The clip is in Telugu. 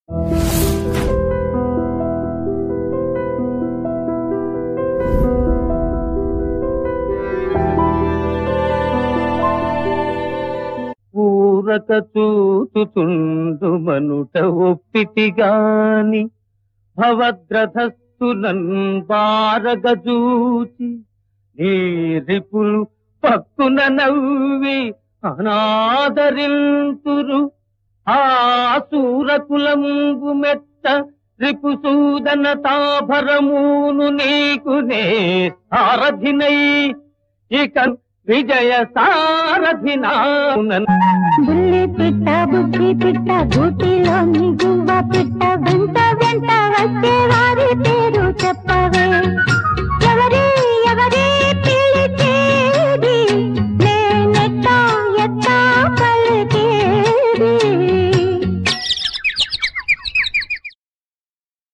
ఊరక చూచుచుండు మనుట ఒప్పితిగాని భవద్రథస్థులన్ బారగజూచి నీ రిపులు పక్కున నవ్వి అనాదరింతురు ఆ సూరకులంబు మెట్ట రిపుసూదన తాభరమును నీకు నే సారథినై ఇక విజయ సారథినానన్ బుల్లి పిట్ట బుద్ధి పిట్ట గూటిలో